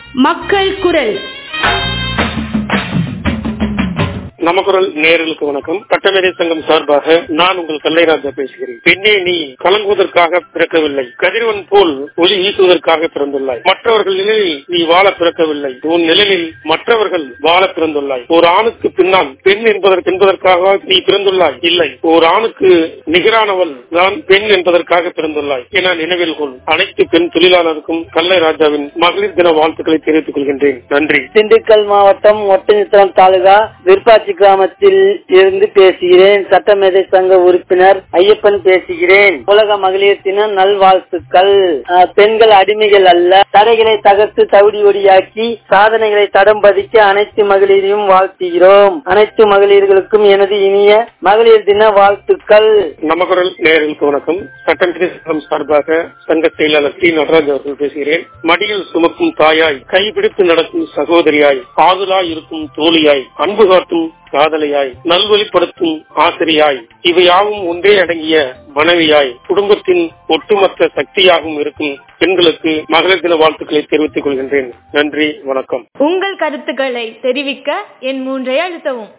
மக்கள் குரல் நமக்குரல் நேயர்களுக்கு வணக்கம் சட்டமேதை சங்கம் சார்பாக நான் உங்கள் கல்லைராஜா பேசுகிறேன் பெண்ணே நீ கலங்குவதற்காக பிறக்கவில்லை கதிரவன் போல் ஒளி வீசுவதற்காக பிறந்துள்ளாய் மற்றவர்கள் நிலையில் நீ வாழ பிறக்கவில்லை உன் நிழலில் மற்றவர்கள் வாழ பிறந்துள்ளாய் ஒரு ஆணுக்கு பின்னால் பெண் என்பதற்கு என்பதற்காக நீ பிறந்துள்ளாய் இல்லை ஒரு ஆணுக்கு நிகரானவள் தான் பெண் என்பதற்காக பிறந்துள்ளாய் என நினைவில் கொள் அனைத்து பெண் தொழிலாளருக்கும் கல்லை ராஜாவின் மகளிர் தின வாழ்த்துக்களை தெரிவித்துக் கொள்கின்றேன் நன்றி திண்டுக்கல் மாவட்டம் ஒட்டஞ்சத்திரம் தாலுகா விருப்பாச்சி கிராமத்தில் இருந்து பேசுகிறேன் சட்டமேதை சங்க உறுப்பினர் ஐயப்பன் பேசுகிறேன் உலக மகளிர் தின நல்வாழ்த்துக்கள் அஹ், பெண்கள் அடிமைகள் அல்ல தடைகளை தகர்த்து தவிடி ஒடியாக்கி சாதனைகளை தடம் பதிக்க அனைத்து மகளிரையும் வாழ்த்துகிறோம் அனைத்து மகளிர்களுக்கும் எனது இனிய மகளிர் தின வாழ்த்துக்கள் நமக்குரல் நேயர்களுக்கு வணக்கம் சட்டமேதை சங்கம் சார்பாக சங்க செயலாளர் டி நடராஜ் அவர்கள் பேசுகிறேன் மடியில் சுமக்கும் தாயாய் கைபிடித்து நடக்கும் சகோதரியாய் ஆதுலாய் இருக்கும் தோழியாய் அன்பு காட்டும் காதலியாய் நல்வழிப்படுத்தும் ஆசிரியாய் இவையாவும் ஒன்றே அடங்கிய மனைவியாய் குடும்பத்தின் ஒட்டுமொத்த சக்தியாகவும் இருக்கும் பெண்களுக்கு மகளிர் தின வாழ்த்துக்களை தெரிவித்துக் கொள்கின்றேன் நன்றி வணக்கம் உங்கள் கருத்துக்களை தெரிவிக்க என் மூன்றை அழுத்தவும்